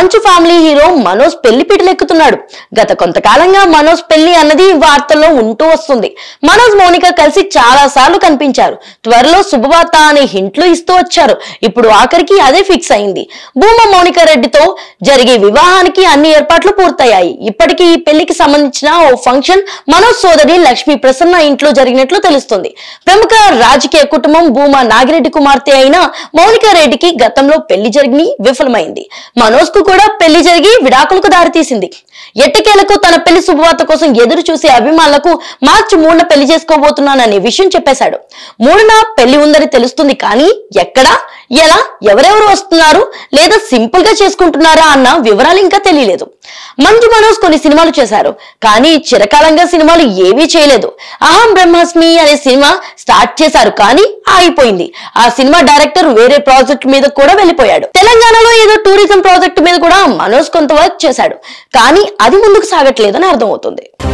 మంచు family hero Manoj పెళ్లి పీటలెక్కుతున్నాడు గత కొంతకాలంగా మనోజ్ పెళ్లి అన్నది వార్తల్లో ఉంటూ వస్తుంది మనోజ్ మౌనిక కలిసి చాలా సార్లు కనిపించారు త్వరలో శుభవార్త అనే హింట్లు ఇస్తూ వచ్చారు ఇప్పుడు ఆఖరికి అదే ఫిక్స్ అయింది భూమా మౌనిక రెడ్డితో జరిగే వివాహానికి అన్ని ఏర్పాట్లు పూర్తయ్యాయి ఇప్పటికీ ఈ పెళ్లికి సంబంధించిన ఓ ఫంక్షన్ మనోజ్ సోదరి లక్ష్మీ ప్రసన్న ఇంట్లో జరిగినట్లు తెలుస్తుంది ప్రముఖ రాజకీయ కుటుంబం భూమా నాగిరెడ్డి కుమార్తె అయిన మౌనిక రెడ్డికి గతంలో పెళ్లి జరిగి విఫలమైంది మనోజ్ కు కూడా పెళ్లి జరిగి విడాకులకు దారితీసింది ఎట్టకేలకు తన పెళ్లి శుభవార్త కోసం ఎదురు చూసే అభిమానులకు మార్చి మూడున పెళ్లి చేసుకోబోతున్నాననే విషయం చెప్పేశాడు మూడున పెళ్లి ఉందని తెలుస్తుంది కానీ ఎక్కడ ఎలా ఎవరెవరు వస్తున్నారు లేదా సింపుల్ గా చేసుకుంటున్నారా అన్న వివరాలు ఇంకా తెలియలేదు మంజు మనోజ్ కొన్ని సినిమాలు చేశారు కానీ చిరకాలంగా సినిమాలు ఏవీ చేయలేదు అహం బ్రహ్మాస్మి అనే సినిమా స్టార్ట్ చేశారు కానీ ఆగిపోయింది ఆ సినిమా డైరెక్టర్ వేరే ప్రాజెక్ట్ మీద కూడా వెళ్ళిపోయాడు తెలంగాణలో ఏదో టూరిజం ప్రాజెక్ట్ మీద కూడా మనోజ్ కొంత వర్క్ చేశాడు కానీ అది ముందుకు సాగట్లేదని అర్థమవుతుంది